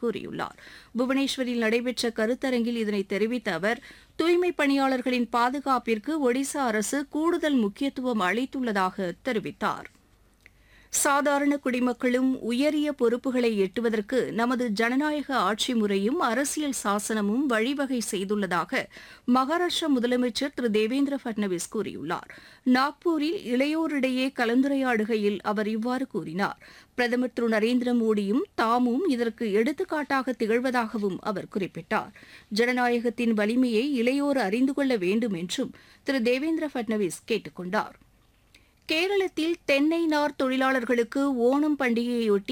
கூறியுள்ளார் புவனேஸ்வரில் நடைபெற்ற கருத்தரங்கில் இதனை தெரிவித்த அவர் தூய்மை பணியாளர்களின் பாதுகாப்பிற்கு ஒடிசா அரசு கூடுதல் முக்கியத்துவம் அளித்துள்ளதாக தெரிவித்தார் சாதாரண குடிமக்களும் உயரிய பொறுப்புகளை எட்டுவதற்கு நமது ஜனநாயக ஆட்சி முறையும் அரசியல் சாசனமும் வழிவகை செய்துள்ளதாக மகாராஷ்டிர முதலமைச்சர் திரு தேவேந்திர பட்னவிஸ் கூறியுள்ளார் நாக்பூரில் இளையோரிடையே கலந்துரையாடுகையில் அவர் இவ்வாறு கூறினார் பிரதமர் திரு நரேந்திர மோடியும் தாமும் இதற்கு எடுத்துக்காட்டாக திகழ்வதாகவும் அவர் குறிப்பிட்டார் ஜனநாயகத்தின் வலிமையை இளையோர் அறிந்து கொள்ள வேண்டும் என்றும் திரு தேவேந்திர பட்னவிஸ் கேட்டுக் கொண்டார் கேரளத்தில் தென்னை நார் தொழிலாளர்களுக்கு ஓணம் பண்டிகையொட்டி